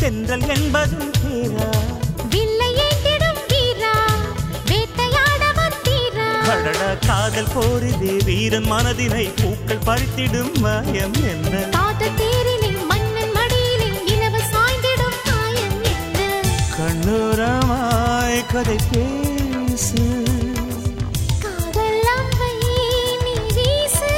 தென்றல் என்பதும் பேரா வில்லை ஏந்திடும் வீரா வேட்டையாட வந்தீரா கடடா காதல் போரிதே வீரன் மனதினை பூக்கள் பறித்திடும் மாயம் என்ன காதல் தேரிலே மன்னன் மடியிலே நிலவு சாய்ந்திடும் மாயம் என்ன கண்ணோரமாய் கதை பேசு காதல் அம்பை நீ வீசு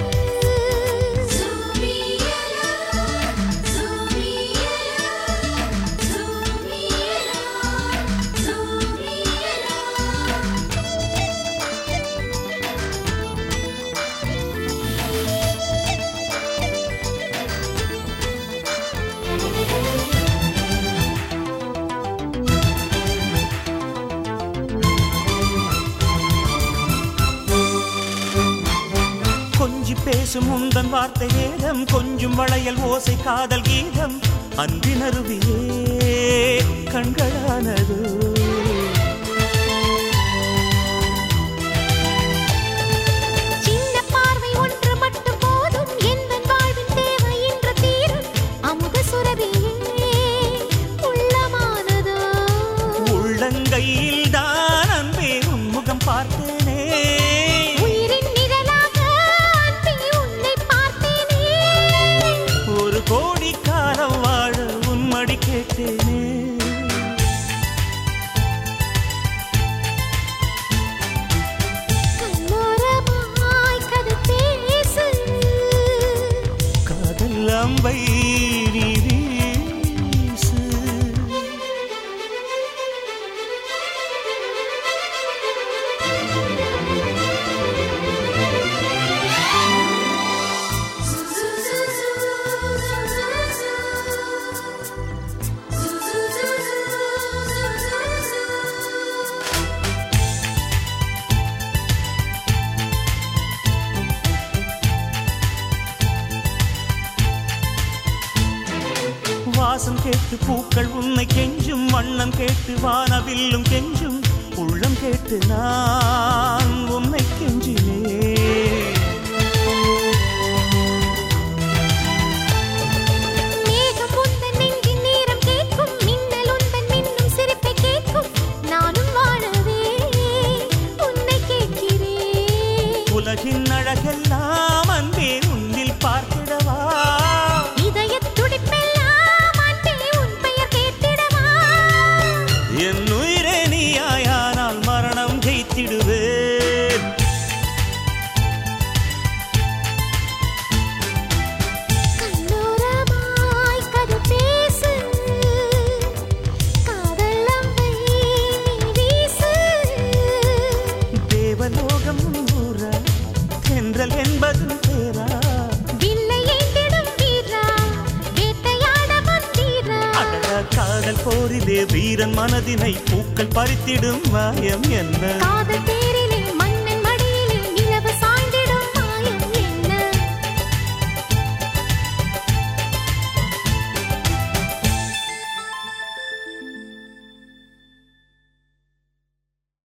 கொஞ்சி பேசும் உந்தன் வார்த்தை வேதம் கொஞ்சம் வளையல் ஓசை காதல் கீதம் அன்பின் அருவியே கண்களானது சின்ன பார்வை ஒன்று மட்டும் போதும் எந்தன் வாழ்வின் தேவை இன்று தீரும் அமுத சுரபியே உள்ளமானதோ உள்ளங்கையில் தான் அன்பே உன்முகம் பார்த்தேனே உயிரின் நிழலாக அன்பே உன்னை பார்த்தேனே ஒரு கோடி காலம் வாழ உன்மடி கேட்டேனே கண்ணோரமாய் கதை பேசு காதல் அம்பை நீ வீசு வாசம் கேட்டு பூக்கள் உன்னை கெஞ்சும் வண்ணம் கேட்டு வானவில்லும் கெஞ்சும் உள்ளம் கேட்டு நான் உன்னை கெஞ்சினேன் மேகம் உந்தன் நெஞ்சின் நேரம் கேட்கும் மின்னல் உந்தன் மின்னும் சிரிப்பை கேட்கும் நானும் வாழவே உன்னை கேட்கிறேன் உலகின் அழகெல்லாம் அன்பே உன்னில் பார்த்திடவா இதயத் துடிப்பெல்லாம் அன்பே உன் பெயர் கேட்டிடவா என் உயிரே நீயாயானால் மரணம் ஜெயித்திடுவேன் கண்ணோரமாய் கதை பேசு காதல் அம்பை நீ வீசு தேவலோகம் ஊர தென்றல் என்பது பேரா வில்லை ஏந்திடும் வீரா வேட்டையாட வந்தீரா அடடா காதல் போரிலே வீரன் மனதினை பூக்கள் பறித்திடும் மாயம் என்ன காதல்